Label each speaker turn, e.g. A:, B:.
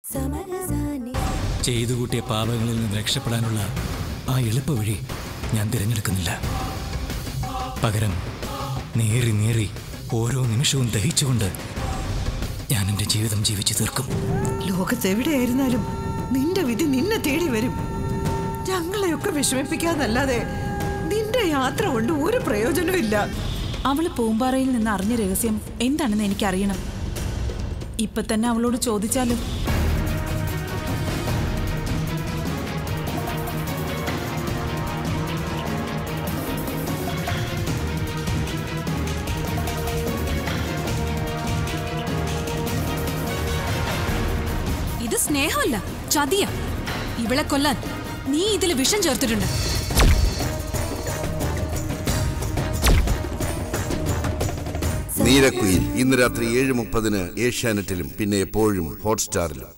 A: ചെയ്തു കൂട്ടിയ പാപങ്ങളിൽ നിന്ന് രക്ഷപ്പെടാനുള്ള ആ എളുപ്പ വഴി ഞാൻ തിരഞ്ഞെടുക്കുന്നില്ല പകരം നേറി നേറി ഓരോ നിമിഷവും ദഹിച്ചുകൊണ്ട് ഞാൻ എൻ്റെ ജീവിതം ജീവിച്ചു തീർക്കും
B: ലോകത്തെവിടെയായിരുന്നാലും നിന്റെ വിധി നിന്നെ തേടി വരും ഞങ്ങളെയൊക്കെ വിഷമിപ്പിക്കാന്നല്ലാതെ നിന്റെ യാത്ര കൊണ്ട് ഒരു പ്രയോജനവും ഇല്ല
C: അവള് പൂമ്പാറയിൽ നിന്ന് അറിഞ്ഞ രഹസ്യം എന്താണെന്ന് എനിക്കറിയണം ഇപ്പൊ തന്നെ അവളോട് ചോദിച്ചാലും
D: ഇത് സ്നേഹമല്ല ചതിയ ഇവളെ കൊല്ലാൻ നീ ഇതിൽ വിഷം ചേർത്തിട്ടുണ്ട്
E: നീരക്കുയിൽ ഇന്ന് രാത്രി ഏഴ് മുപ്പതിന് ഏഷ്യാനെറ്റിലും പിന്നെ എപ്പോഴും ഹോട്ട്സ്റ്റാറിലും